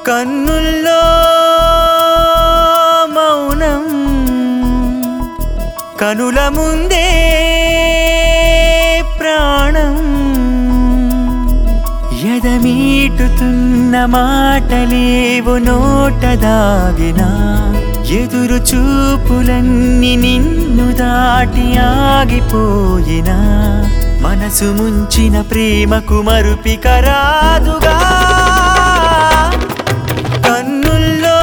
కన్నుల్లో మౌనం కనుల ముందే ప్రాణం ఎదమీటుతున్న మాటలేవు నోట దాగినా ఎదురు చూపులన్నీ నిన్ను దాటి ఆగిపోయినా మనసు ముంచిన ప్రేమకు మరుపిక రాదుగా కన్నుల్లో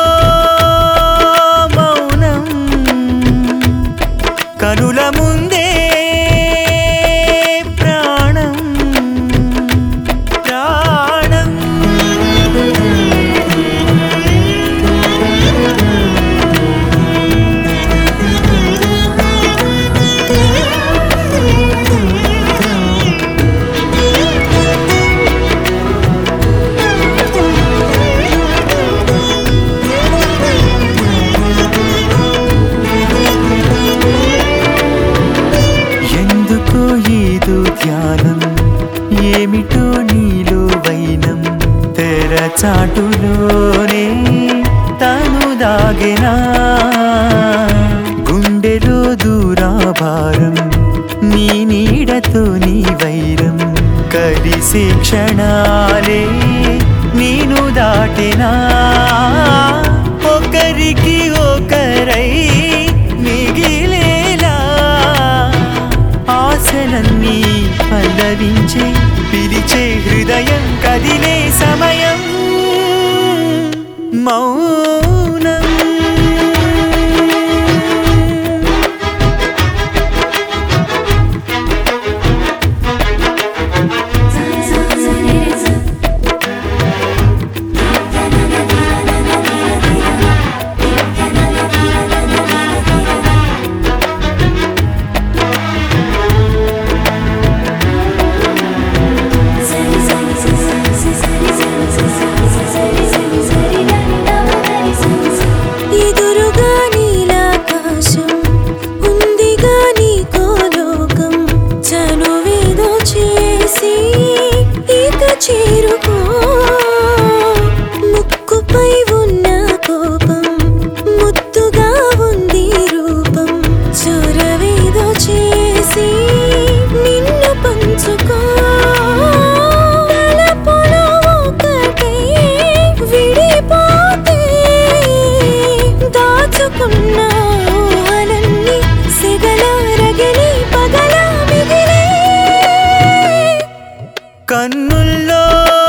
మౌనం కనుల ముందే ప్రాణం ప్రాణం ఎందుకో ఏదో ధ్యానం ఏమిటో నీలో వైనం తెర చాటులోనే తను దాగెనా గుండెలో దూరాభారం నీ నీడతో నీ వైరం కలిసే క్షణాలే నేను దాటినా ఒకరికి ఒకరై మిగిలేలా ఆశలన్నీ పల్లవించే పిలిచే హృదయం కదిలే సమయం మౌనం ఎదురుగా నీలాకాశం ఉందిగా నీకో లోకం చనువేదో చేసి ఇక చేరుకో ముక్కుపై ఉన్న కోపం ముద్దుగా ఉంది రూపం చొరవేదో చేసి నిన్ను పంచుకో తలపులో ఒకటే విడిపోతే దాచుకున్న ఊహలన్నీ సిగల రగిలి పగల మిగిలే కన్నుల్లో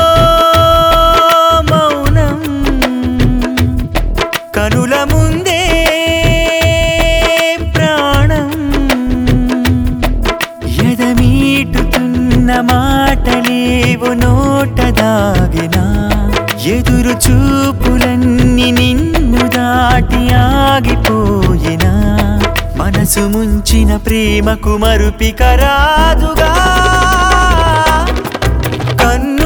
మౌనం కనుల ముందే ప్రాణం ఎదమీటుతున్న మాటలేవు నోట దాగినా ఎదురు చూపులన్నీ నిన్ను దాటి ఆగిపోయినా మనసు ముంచిన ప్రేమకు మరుపిక రాదుగా కన్ను